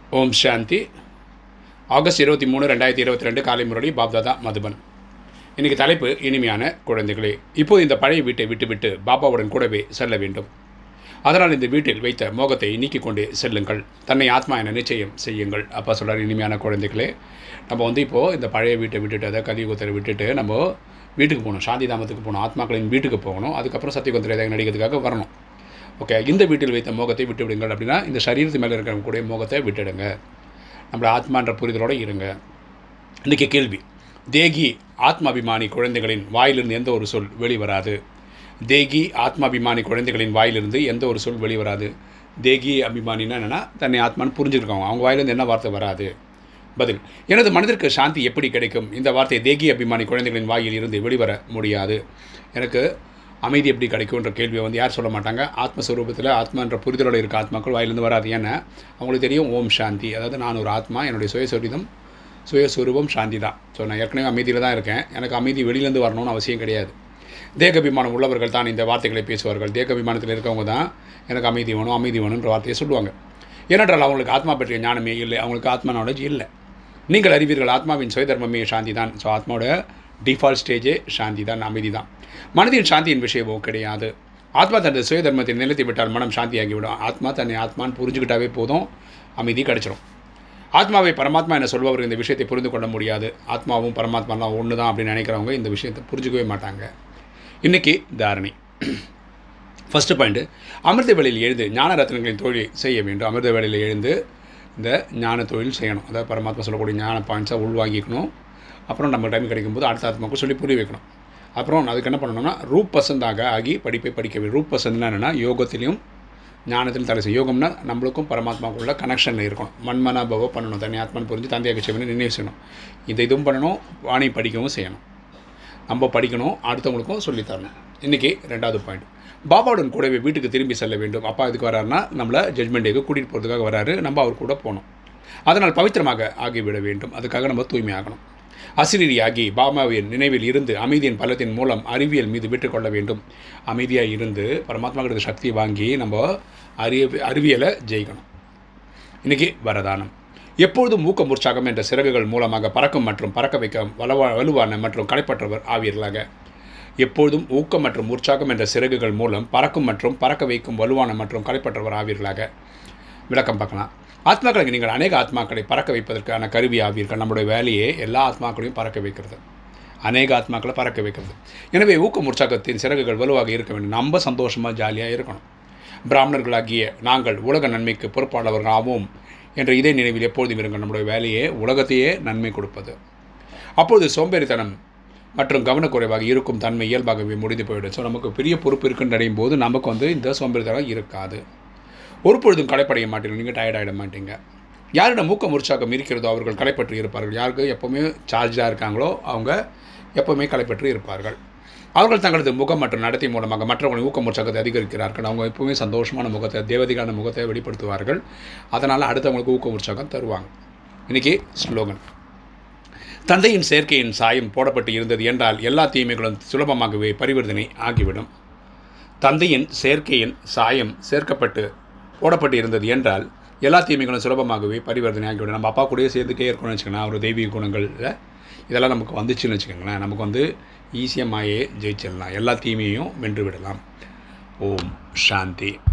ஓம் சாந்தி August இருபத்தி மூணு ரெண்டாயிரத்தி இருபத்தி ரெண்டு காலை முரளி பாப்தாதா மதுபன் இன்றைக்கி தலைப்பு இனிமையான குழந்தைகளே இப்போது இந்த பழைய வீட்டை விட்டுவிட்டு பாபாவுடன் கூடவே செல்ல வேண்டும் அதனால் இந்த வீட்டில் வைத்த மோகத்தை நீக்கிக் கொண்டே செல்லுங்கள் தன்னை ஆத்மா என நிச்சயம் செய்யுங்கள் அப்பா சொல்கிறார் இனிமையான குழந்தைகளே நம்ம வந்து இப்போது இந்த பழைய வீட்டை விட்டுட்டு அதை கதிகுத்தரை விட்டுட்டு நம்ம வீட்டுக்கு போகணும் சாந்தி தாமத்துக்கு போகணும் ஆத்மாக்களின் வீட்டுக்கு போகணும் அதுக்கப்புறம் சத்தியகுந்தரை நடிக்கிறதுக்காக வரணும் ஓகே இந்த வீட்டில் வைத்த மோகத்தை விட்டு விடுங்கள் அப்படின்னா இந்த சரீரத்து மேலே இருக்கிற கூட மோகத்தை விட்டுடுங்க நம்மளை ஆத்மான்ற புரிதலோடு இருங்க இன்றைக்கி கேள்வி தேகி ஆத்மாபிமானி குழந்தைகளின் வாயிலிருந்து எந்த ஒரு சொல் வெளிவராது தேகி ஆத்மாபிமானி குழந்தைகளின் வாயிலிருந்து எந்த ஒரு சொல் வெளிவராது தேகி அபிமானின்னா என்னென்னா தன்னை ஆத்மான்னு புரிஞ்சுருக்காங்க அவங்க வாயிலிருந்து என்ன வார்த்தை வராது பதில் எனது மனதிற்கு சாந்தி எப்படி கிடைக்கும் இந்த வார்த்தை தேகி அபிமானி குழந்தைகளின் வாயில் இருந்து வெளிவர முடியாது எனக்கு அமைதி எப்படி கிடைக்கும்ன்ற கேள்வியை வந்து யார் சொல்ல மாட்டாங்க ஆத்மஸ்வரூபத்தில் ஆத்மான்ற புரிதலோடு இருக்க ஆத்மாக்கள் வாயிலிருந்து வராது ஏன்னா அவங்களுக்கு தெரியும் ஓம் சாந்தி அதாவது நான் ஒரு ஆத்மா என்னுடைய சுயசரிதம் சுயஸ்வரூபம் சாந்தி தான் ஸோ நான் ஏற்கனவே அமைதியில் தான் இருக்கேன் எனக்கு அமைதி வெளியிலேருந்து வரணும்னு அவசியம் கிடையாது தேகபிமானம் உள்ளவர்கள் தான் இந்த வார்த்தைகளை பேசுவார்கள் தேகபிமானத்தில் இருக்கவங்க தான் எனக்கு அமைதி வேணும் அமைதி வேணுன்ற வார்த்தையை சொல்லுவாங்க ஏனென்றால் அவங்களுக்கு ஆத்மா பற்றிய ஞானமே இல்லை அவங்களுக்கு ஆத்மா நாலேஜ் இல்லை நீங்கள் அறிவீர்கள் ஆத்மாவின் சுயதர்மமே சாந்தி தான் ஸோ ஆத்மாவோட டிஃபால்ட் ஸ்டேஜே சாந்தி தான் அமைதி தான் மனதின் சாந்தியின் விஷயமோ கிடையாது ஆத்மா தனது சுயதர்மத்தை நிலைத்து விட்டால் மனம் சாந்தியாகிவிடும் ஆத்மா தன்னை ஆத்மான்னு புரிஞ்சுக்கிட்டாவே போதும் அமைதி கிடச்சிரும் ஆத்மாவை பரமாத்மா என சொல்பவர்கள் இந்த விஷயத்தை புரிந்து கொள்ள முடியாது ஆத்மாவும் பரமாத்மாலாம் ஒன்று தான் அப்படின்னு நினைக்கிறவங்க இந்த விஷயத்தை புரிஞ்சுக்கவே மாட்டாங்க இன்றைக்கி தாரணி ஃபஸ்ட்டு பாயிண்ட்டு அமிர்த வேளையில் எழுந்து ஞான ரத்னங்களின் தொழில் செய்ய வேண்டும் அமிர்த வேளையில் எழுந்து இந்த ஞான தொழில் செய்யணும் அதாவது பரமாத்மா சொல்லக்கூடிய ஞான பாயிண்ட்ஸை உள்வாங்கிக்கணும் அப்புறம் நம்ம டைம் கிடைக்கும்போது அடுத்த ஆத்மாவுக்கு சொல்லி புரிய வைக்கணும் அப்புறம் அதுக்கு என்ன பண்ணணும்னா ரூப் பசந்தாக ஆகி படிப்பை படிக்க வேண்டும் ரூப் பசந்த்னா என்னென்னா யோகத்திலையும் ஞானத்திலும் தலை செய்யும் யோகம்னா நம்மளுக்கும் பரமாத்மாவுக்குள்ள கனெக்ஷனில் இருக்கணும் மண்மனா பவ பண்ணணும் தனி ஆத்மான்னு புரிஞ்சு தந்தையாக செய்யணும் நினைவு செய்யணும் இந்த இதுவும் பண்ணணும் வாணி படிக்கவும் செய்யணும் நம்ம படிக்கணும் அடுத்தவங்களுக்கும் சொல்லித்தரணும் இன்றைக்கி ரெண்டாவது பாயிண்ட் பாபாவுடன் கூடவே வீட்டுக்கு திரும்பி செல்ல வேண்டும் அப்பா இதுக்கு வராருன்னா நம்மளை ஜட்மெண்ட் டேக்கு கூட்டிகிட்டு போகிறதுக்காக வராரு நம்ம அவர் கூட போகணும் அதனால் பவித்திரமாக ஆகிவிட வேண்டும் அதுக்காக நம்ம தூய்மையாகணும் அசிரியாகி பாபாவின் நினைவில் இருந்து அமைதியின் பலத்தின் மூலம் அறிவியல் மீது விட்டுக்கொள்ள வேண்டும் அமைதியாக இருந்து பரமாத்மாக்கிறது சக்தி வாங்கி நம்ம அறிய அறிவியலை ஜெயிக்கணும் இன்றைக்கி வரதானம் எப்பொழுதும் ஊக்கம் உற்சாகம் என்ற சிறகுகள் மூலமாக பறக்கும் மற்றும் பறக்க வைக்க வலுவா வலுவான மற்றும் களைப்பற்றவர் ஆவீர்களாக எப்பொழுதும் ஊக்கம் மற்றும் உற்சாகம் என்ற சிறகுகள் மூலம் பறக்கும் மற்றும் பறக்க வைக்கும் வலுவான மற்றும் களைப்பற்றவர் ஆவீர்களாக விளக்கம் பார்க்கலாம் ஆத்மாக்களுக்கு நீங்கள் அநேக ஆத்மாக்களை பறக்க வைப்பதற்கான கருவி ஆவீர்கள் நம்முடைய வேலையே எல்லா ஆத்மாக்களையும் பறக்க வைக்கிறது அநேக ஆத்மாக்களை பறக்க வைக்கிறது எனவே ஊக்கம் உற்சாகத்தின் சிறகுகள் வலுவாக இருக்க வேண்டும் நம்ம சந்தோஷமாக ஜாலியாக இருக்கணும் பிராமணர்களாகிய நாங்கள் உலக நன்மைக்கு பொறுப்பாளர்களாகவும் என்ற இதே நினைவில் எப்பொழுதும் இருங்கள் நம்முடைய வேலையே உலகத்தையே நன்மை கொடுப்பது அப்பொழுது சோம்பேறித்தனம் மற்றும் கவனக்குறைவாக இருக்கும் தன்மை இயல்பாகவே முடிந்து போய்விடும் ஸோ நமக்கு பெரிய பொறுப்பு இருக்குன்னு நினையும் போது நமக்கு வந்து இந்த சோம்பேறித்தனம் இருக்காது ஒரு பொழுதும் களைப்படைய மாட்டீங்க நீங்கள் டயர்ட் ஆகிட மாட்டீங்க யாரிடம் ஊக்கம் உற்சாகம் இருக்கிறதோ அவர்கள் களைப்பற்று இருப்பார்கள் யாருக்கு எப்போவுமே சார்ஜாக இருக்காங்களோ அவங்க எப்போவுமே களைப்பற்று இருப்பார்கள் அவர்கள் தங்களது முகம் மற்றும் நடத்தை மூலமாக மற்றவர்களின் ஊக்கம் உற்சாகத்தை அதிகரிக்கிறார்கள் அவங்க எப்போவுமே சந்தோஷமான முகத்தை தேவதிகான முகத்தை வெளிப்படுத்துவார்கள் அதனால் அடுத்தவங்களுக்கு ஊக்கம் உற்சாகம் தருவாங்க இன்றைக்கி ஸ்லோகன் தந்தையின் செயற்கையின் சாயம் போடப்பட்டு இருந்தது என்றால் எல்லா தீமைகளும் சுலபமாகவே பரிவர்த்தனை ஆகிவிடும் தந்தையின் செயற்கையின் சாயம் சேர்க்கப்பட்டு போடப்பட்டு இருந்தது என்றால் எல்லா தீமைகளும் சுலபமாகவே பரிவர்த்தனை ஆகிவிடும் நம்ம அப்பா கூடயே சேர்ந்துட்டே இருக்கணும்னு வச்சுக்கோங்களேன் அவர் தெய்வீக குணங்களில் இதெல்லாம் நமக்கு வந்துச்சுன்னு வச்சுக்கோங்களேன் நமக்கு வந்து ஈஸியாக மாயே ஜெயிச்சிடலாம் எல்லா தீமையையும் வென்று விடலாம் ஓம் சாந்தி